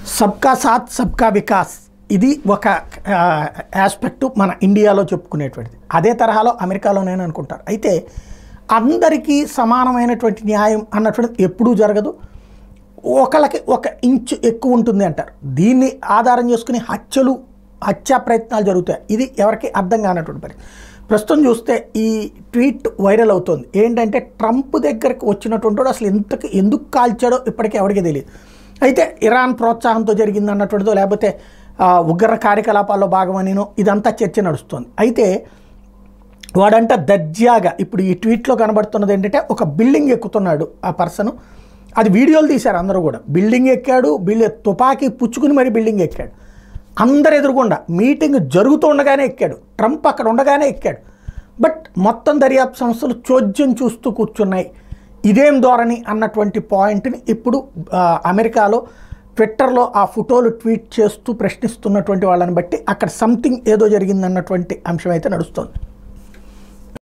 సబ్కా సాత్ సబ్కా వికాస్ ఇది ఒక ఆస్పెక్ట్ మన ఇండియాలో చెప్పుకునేటువంటిది అదే తరహాలో అమెరికాలో నేను అనుకుంటారు అయితే అందరికీ సమానమైనటువంటి న్యాయం అన్నటువంటిది ఎప్పుడూ జరగదు ఒకళ్ళకి ఒక ఇంచు ఎక్కువ ఉంటుంది అంటారు దీన్ని ఆధారం చేసుకుని హత్యలు హత్యా ప్రయత్నాలు జరుగుతాయి ఇది ఎవరికి అర్థం కానటువంటి పని ప్రస్తుతం చూస్తే ఈ ట్వీట్ వైరల్ అవుతుంది ఏంటంటే ట్రంప్ దగ్గరకు వచ్చినటువంటి వాడు అసలు ఎంతకు ఎందుకు కాల్చాడో ఇప్పటికీ ఎవరికి తెలియదు అయితే ఇరాన్ ప్రోత్సాహంతో జరిగింది అన్నటువంటిదో లేకపోతే ఆ, ఉగ్ర కార్యకలాపాల్లో భాగమనినో ఇదంతా చర్చ నడుస్తుంది అయితే వాడంట దర్జాగా ఇప్పుడు ఈ ట్వీట్లో కనబడుతున్నది ఏంటంటే ఒక బిల్డింగ్ ఎక్కుతున్నాడు ఆ పర్సన్ అది వీడియోలు తీశారు అందరూ కూడా బిల్డింగ్ ఎక్కాడు బిల్లి తుపాకీ పుచ్చుకుని మరి బిల్డింగ్ ఎక్కాడు అందరు ఎదురుగుండా మీటింగ్ జరుగుతుండగానే ఎక్కాడు ట్రంప్ అక్కడ ఉండగానే ఎక్కాడు బట్ మొత్తం దర్యాప్తు సంస్థలు చోద్యం చూస్తూ కూర్చున్నాయి ఇదేం ధోరణి అన్నటువంటి పాయింట్ని ఇప్పుడు ఆ, అమెరికాలో ట్విట్టర్లో ఆ ఫోటోలు ట్వీట్ చేస్తూ ప్రశ్నిస్తున్నటువంటి వాళ్ళని బట్టి అక్కడ సంథింగ్ ఏదో జరిగిందన్నటువంటి అంశం అయితే నడుస్తుంది